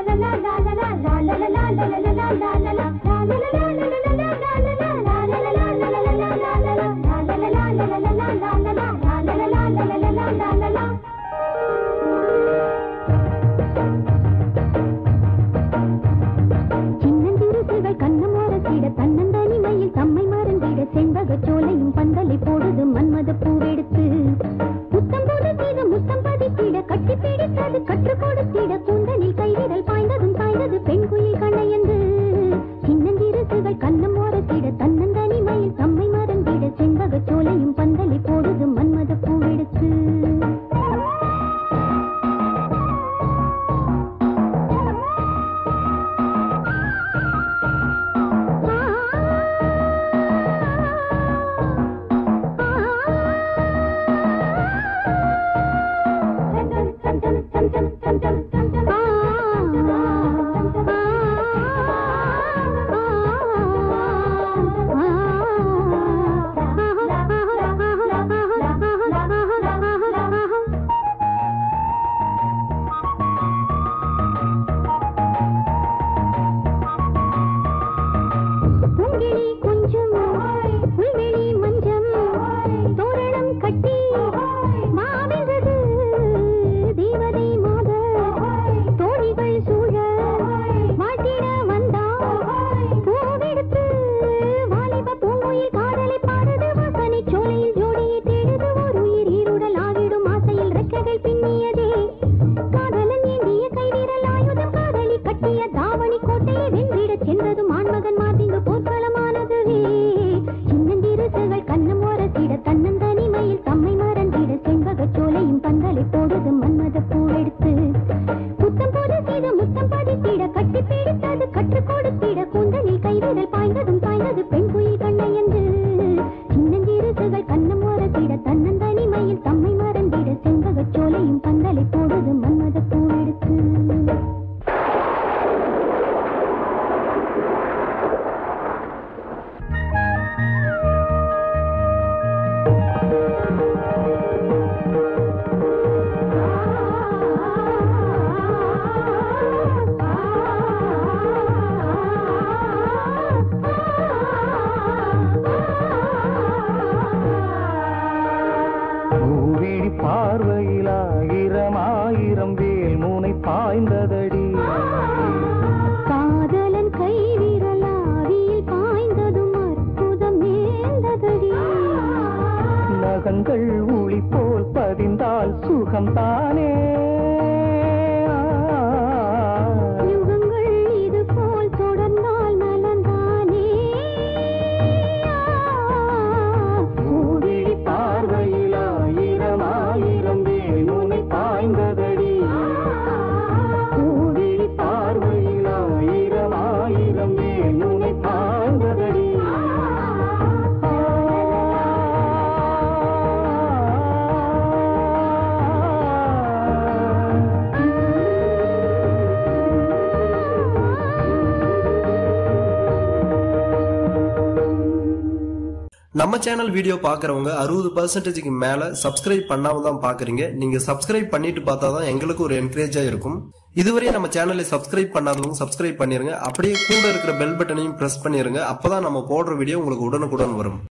சின்னஞ்சிறுசுகள் கண்ணமோரத்திட தன்னந்தனிமையில் தம்மை மறந்திட செண்பகச் சோலையும் பந்தலை போடுது மன்மத பூவெடுத்து புத்தம் போது செய்து முத்தம் பதித்திட கட்டி பிடித்தது கற்றுக் கொடுத்திட கூந்தலில் கைவிரல் பாய்ந்ததும் சாய்ந்தது பெண் குயில் கண்ணையந்து சின்னஞ்சிறுசுகள் கண்ணமோரத்திட தன்னந்தனிமையில் தம்மை மறந்திட செண்பகச் சோலையும் பந்தலை போடுது மன்மத பூவெடுத்து பூங்கிளி கொஞ்சம் புல்வெளி மஞ்சம் தோரணம் கட்டி மாவென்றது தேவதை மாத தோழிகள் சூழ வாழ்த்திட வந்தாள் பூவெடுத்து வாலிப பூங்குயில் காதலை பாடுது வாசனை சோலையில் ஜோடியை தேடுது ஒரு உயிர் ஈருடல் ஆகிடும் ஆசையில் ரெக்கைகள் பின்னியதே காதலன் ஏந்திய கைவிரல் ஆயுதம் காதலி கட்டிய தாவணி கோட்டையை வென்றிடச் சென்றதும் ஆண்மகன் மார்பிங்கு போர்க்களமானதுவே சின்னந்திருசுகள் கண்ணம் ஓரத்திட தன்னந்தனிமையில் தம்மை மறந்திட செண்பகச் சோலையும் பந்தலை போடுது மன்மத பூவெடுத்து புத்தம் போது செய்த முத்தம் பதித்திட கட்டி பிடித்தது கற்றுக் கொடுத்திட கூந்தலில் கைவிரல் பாய்ந்ததும் சாய்ந்தது பெண் குயில் கண்ணை என்று சின்னஞ்சிறுசுகள் கண்ணம் ஓரத்திட தன்னந்தனிமையில் தம்மை மறந்திட செண்பகச் சோலையும் பந்தலை போடுது மன்மத பூவெடுத்து பூவிழி பார்வையில் ஆயிரம் ஆயிரம் வேல் முனை பாய்ந்ததடி காதலன் கை விரலாவியில் பாய்ந்ததும் அற்புதம் நேர்ந்ததடி நகங்கள் ஒளி போல் பதிந்தால் சுகம்தானே யுகங்கள் இது போல் தொடர்ந்தால் நலந்தானே பூவிழி பார்வையில் ஆயிரம் ஆயிரம் வேல் முனை பாய்ந்ததடி பூவிழி பார்வையில் ஆயிரம் ஆயிரம் வேல் முனை பாய்ந்ததடி நம்ம சேனல் வீடியோ பார்க்குறவங்க அறுபது பர்சன்டேஜுக்கு மேலே சப்ஸ்கிரைப் பண்ணாம தான் பார்க்குறீங்க நீங்கள் சப்ஸ்கிரைப் பண்ணிட்டு பார்த்தா தான் எங்களுக்கு ஒரு என்கரேஜாக இருக்கும் இதுவரை நம்ம சேனலை சப்ஸ்கிரைப் பண்ணாதவங்க சப்ஸ்கிரைப் பண்ணிருங்க அப்படியே கூட இருக்கிற பெல் பட்டனையும் ப்ரெஸ் பண்ணிருங்க அப்பதான் நம்ம போடுற வீடியோ உங்களுக்கு உடனுக்குடன் வரும்